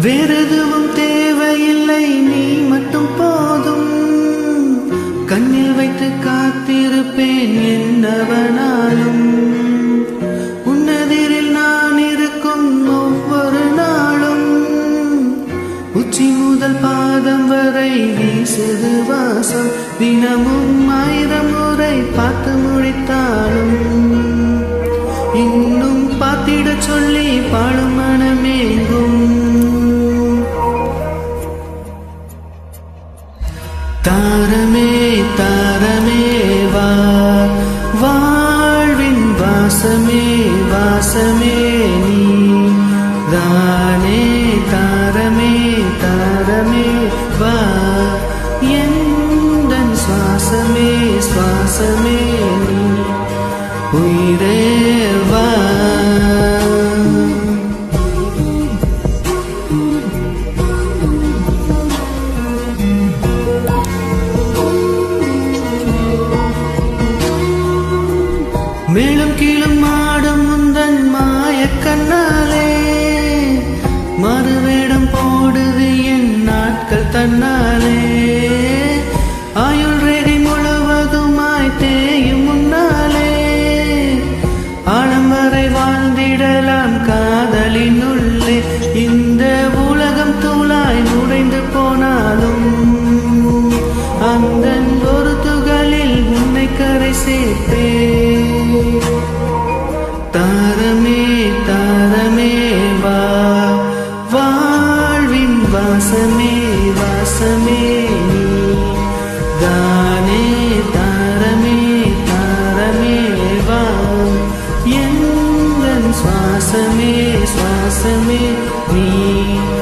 வேறெதுவும் தேவையில்லை நீ மட்டும் போதும் கண்ணில் வைத்து காத்திருப்பேன் என்னவனாலும் உன்னதிரில் நான் இருக்கும் ஒவ்வொரு நாளும் உச்சி முதல் பாதம் வரை வீசுது வாசம் தினமும் ஆயிரம் முறை பார்த்து முடித்தாலும் இன்னும் பார்த்திடச் சொல்லி பாடும் மனமேங்கும் தாரமே தாரமே வா வாழ்வின் வாசமே வாசமே நீ தானே தாரமே தாரமே வா எந்தன் சுவாசமே சுவாசமே நீ உயிரே வா மேலும் கீழும் ஆடும் முந்தன் மாய கண்ணாலே மறுவேடம் போடுது என் நாட்கள் தன்னாலே ஆயுள் ரேகை முழுவதுமாய் தேயும் முன்னாலே ஆழம் வரை வாழ்ந்திடலாம் காதலின் உள்ளே இந்த உலகம் தூளாய் நுழைந்து போனாலும் அந்த ஒரு துகளில் உன்னை கரை சேர்ப்பே தாரமே தாரமே வா வாழ்வின் வாசமே வாசமே நீ தானே தாரமே தாரமே வா எந்தன் சுவாசமே சுவாசமே நீ